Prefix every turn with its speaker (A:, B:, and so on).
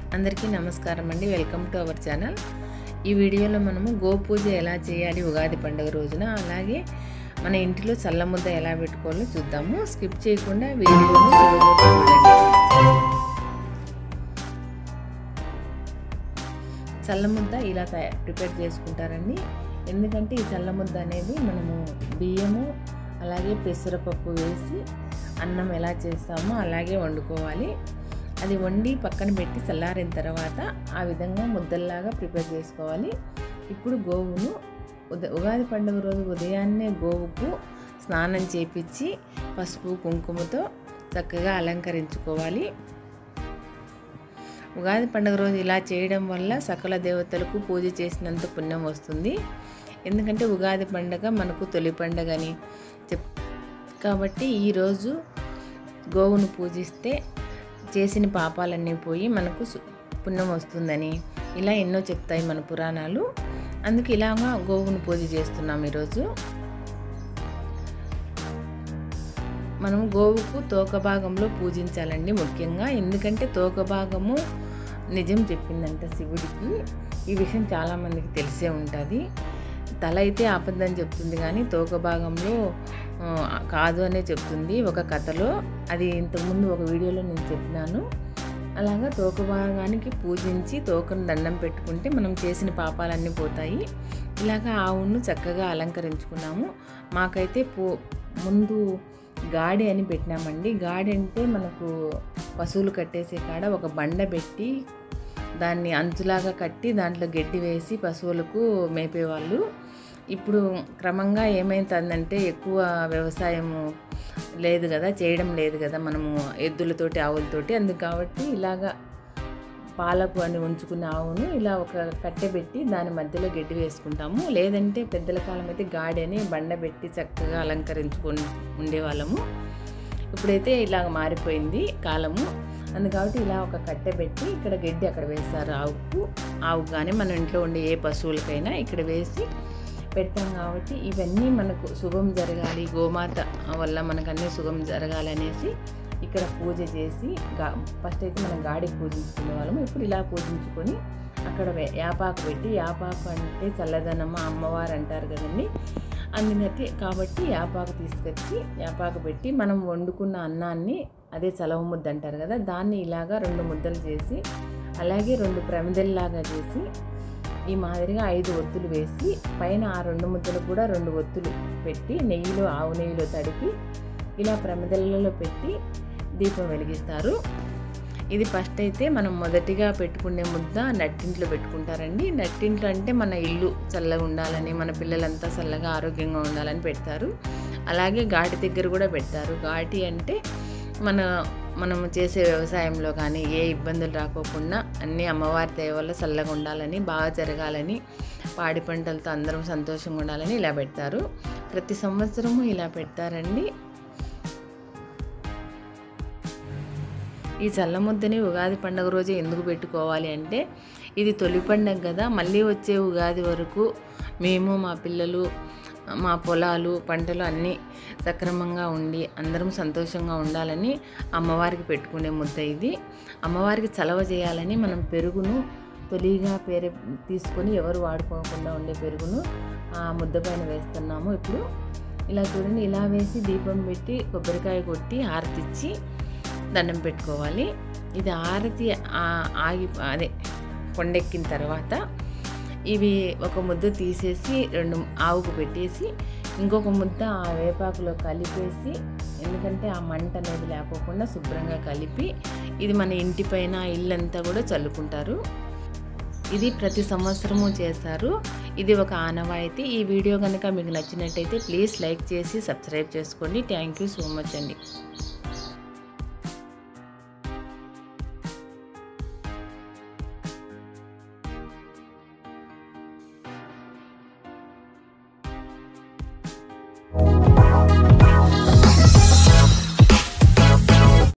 A: అందరికీ నమస్కారం అండి వెల్కమ్ టు అవర్ ఛానల్ ఈ వీడియోలో మనము గోపూజ ఎలా చేయాలి ఉగాది పండుగ రోజున అలాగే మన ఇంటిలో చల్ల ముద్ద ఎలా పెట్టుకోవాలో చూద్దాము స్కిప్ చేయకుండా వీడియోను చివరి వరకు చూడండి చల్ల ముద్ద ఇలా తయా ప్రిపేర్ చేసుకుంటారండి ఎందుకంటే ఈ చల్ల ముద్ద అనేది మనము బియ్యము అలాగే పెసరపప్పు వేసి అన్నం ఎలా చేస్తామో అలాగే వండుకోవాలి అది వండి పక్కన పెట్టి చల్లారిన తర్వాత ఆ విధంగా ముద్దల్లాగా ప్రిపేర్ చేసుకోవాలి ఇప్పుడు గోవును ఉద ఉగాది పండుగ రోజు ఉదయాన్నే గోవుకు స్నానం చేపించి పసుపు కుంకుమతో చక్కగా అలంకరించుకోవాలి ఉగాది పండుగ రోజు ఇలా చేయడం వల్ల సకల దేవతలకు పూజ చేసినంత పుణ్యం వస్తుంది ఎందుకంటే ఉగాది పండుగ మనకు తొలి పండుగ అని చెప్ కాబట్టి ఈరోజు గోవును పూజిస్తే చేసిన పాపాలన్నీ పోయి మనకు సు- పుణ్యం వస్తుందని ఇలా ఎన్నో చెప్తాయి మన పురాణాలు అందుకు ఇలాగా గోవును పూజ చేస్తున్నాం ఈరోజు మనం గోవుకు తోక భాగంలో పూజించాలండి ముఖ్యంగా ఎందుకంటే తోక భాగము నిజం చెప్పిందంట శివుడికి ఈ విషయం చాలామందికి తెలిసే ఉంటుంది తల అయితే ఆపద్దని చెప్తుంది కానీ తోక భాగంలో ఆ, కాదు అనే చెప్తుంది ఒక కథలో అది ఇంతకుముందు ఒక వీడియోలో నేను చెప్పినాను అలాగా తోక భాగానికి పూజించి తోకను దండం పెట్టుకుంటే మనం చేసిన పాపాలన్నీ పోతాయి ఇలాగా ఆవును చక్కగా అలంకరించుకున్నాము మాకైతే పో ముందు గాడి అని పెట్టినామండి గాడి అంటే మనకు పశువులు కట్టేసే కాడ ఒక బండ పెట్టి దాన్ని అంచులాగా కట్టి దాంట్లో గడ్డి వేసి పశువులకు మేపేవాళ్ళు ఇప్పుడు క్రమంగా ఏమైతుందంటే ఎక్కువ వ్యవసాయము లేదు కదా చేయడం లేదు కదా మనము ఎద్దులతోటి ఆవులతోటి అందుకు కాబట్టి ఇలాగా పాలకు అని ఉంచుకున్న ఆవును ఇలా ఒక కట్టె పెట్టి దాని మధ్యలో గడ్డి వేసుకుంటాము లేదంటే పెద్దల కాలం అయితే గాడి అని బండ పెట్టి చక్కగా అలంకరించుకొని ఉండేవాళ్ళము ఇప్పుడైతే ఇలాగ మారిపోయింది కాలము అందు కాబట్టి ఇలా ఒక కట్టె పెట్టి ఇక్కడ గడ్డి అక్కడ వేస్తారు ఆవుకు ఆవు కానీ మన ఇంట్లో ఉండే ఏ పశువులకైనా ఇక్కడ వేసి పెడతాం కాబట్టి ఇవన్నీ మనకు శుభం జరగాలి గోమాత వల్ల మనకు అన్నీ శుభం జరగాలి అనేసి ఇక్కడ పూజ చేసి గా ఫస్ట్ అయితే మనం గాడికి పూజించుకునే వాళ్ళము ఇప్పుడు ఇలా పూజించుకొని అక్కడ వే- యాపాకు పెట్టి యాపాకు అంటే చల్లదనమ్మ అమ్మవారు అంటారు కదండి అందుకని కాబట్టి యాపాకు తీసుకొచ్చి యాపాకు పెట్టి మనం వండుకున్న అన్నాన్ని అదే చలవ ముద్ద అంటారు కదా దాన్ని ఇలాగా రెండు ముద్దలు చేసి అలాగే రెండు ప్రమిదల్లాగా చేసి ఈ మాదిరిగా ఐదు ఒత్తులు వేసి పైన ఆ రెండు ముద్దలు కూడా రెండు ఒత్తులు పెట్టి నెయ్యిలో ఆవు నెయ్యిలో తడిపి ఇలా ప్రమిదలలో పెట్టి దీపం వెలిగిస్తారు ఇది ఫస్ట్ అయితే మనం మొదటిగా పెట్టుకునే ముద్ద నట్టింట్లో పెట్టుకుంటారండి నట్టింట్లో అంటే మన ఇల్లు చల్లగా ఉండాలని మన పిల్లలంతా చల్లగా ఆరోగ్యంగా ఉండాలని పెడతారు అలాగే ఘాటి దగ్గర కూడా పెడతారు ఘాటి అంటే మన మనం చేసే వ్యవసాయంలో కానీ ఏ ఇబ్బందులు రాకోకుండా అన్ని అమ్మవారి దయ వల్ల చల్లగా ఉండాలని బాగా జరగాలని పాడి పంటలతో అందరం సంతోషంగా ఉండాలని ఇలా పెడతారు ప్రతి సంవత్సరము ఇలా పెడతారండి ఈ చల్లముద్దని ఉగాది పండుగ రోజు ఎందుకు పెట్టుకోవాలి అంటే ఇది తొలి పండుగ కదా మళ్ళీ వచ్చే ఉగాది వరకు మేము మా పిల్లలు మా పొలాలు పంటలు అన్నీ సక్రమంగా ఉండి అందరం సంతోషంగా ఉండాలని అమ్మవారికి పెట్టుకునే ముద్ద ఇది అమ్మవారికి చలవ చేయాలని మనం పెరుగును తొలిగా పేరు తీసుకొని ఎవరు వాడుకోకుండా ఉండే పెరుగును ఆ ముద్ద పైన వేస్తున్నాము ఇప్పుడు ఇలా చూడండి ఇలా వేసి దీపం పెట్టి కొబ్బరికాయ కొట్టి హారతిచ్చి దండం పెట్టుకోవాలి ఇది ఆరతి ఆ- ఆగి అదే కొండెక్కిన తర్వాత ఇవి ఒక ముద్ద తీసేసి రెండు ఆవుకు పెట్టేసి ఇంకొక ముద్ద ఆ వేపాకులో కలిపేసి ఎందుకంటే ఆ మంట అనేది లేకోకుండా శుభ్రంగా కలిపి ఇది మన ఇంటి పైన ఇల్లంతా కూడా చల్లుకుంటారు ఇది ప్రతి సంవత్సరము చేస్తారు ఇది ఒక ఆనవాయితీ ఈ వీడియో కనుక మీకు నచ్చినట్టయితే ప్లీజ్ లైక్ చేసి సబ్స్క్రైబ్ చేసుకోండి థ్యాంక్ యూ సో మచ్ అండి